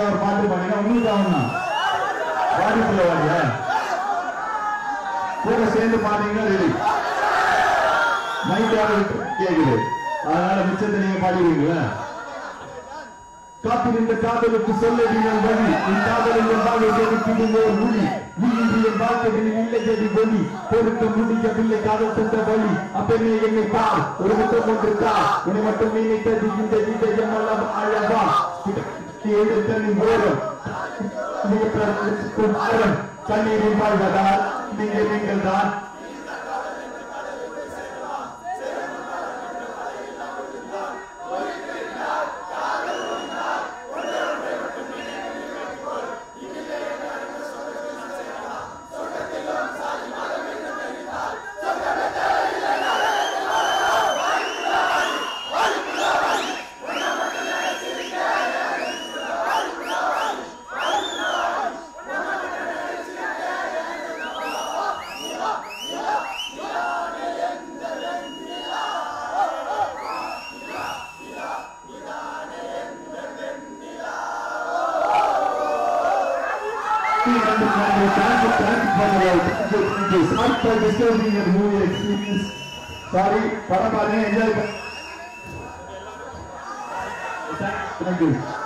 ஒரு பாட்டு பாடினா உங்களுக்கு ஆகும்னா பாடிக்குள்ள வாடியா கூட சேர்ந்து பாத்தீங்கன்னா ரெடி மைக்காக கேக்குது அதனால மிச்சத்தை நீங்க பாடிடுவீங்களா காத்திருந்த காதலுக்கு சொல்லடிகள் வழி உன் காதலின் வாழ்வை எடுப்பிடுங்க ஒரு மொழி நீ இன்று என் வாழ்க்கையில் இல்லை தேடி ஒளி பொறுக்க முடியவில்லை காதல் தந்த வழி அப்பெண்ணே என்னை பார் ஒரு முத்தம் ஒன்று தா உன்னை மட்டும் நினைத்தது இந்த இதயம் எல்லாம் அழவா நீ எடுத்த நீ ஓரம் நீ பிறக்கும் ஆரம் கண்ணீரில் வாழ்வதால் நீங்கள் நீங்கள் தான் Sorry for disturbing your movie experience. Sorry, படம் பாருங்க என்ஜாய் Thank you.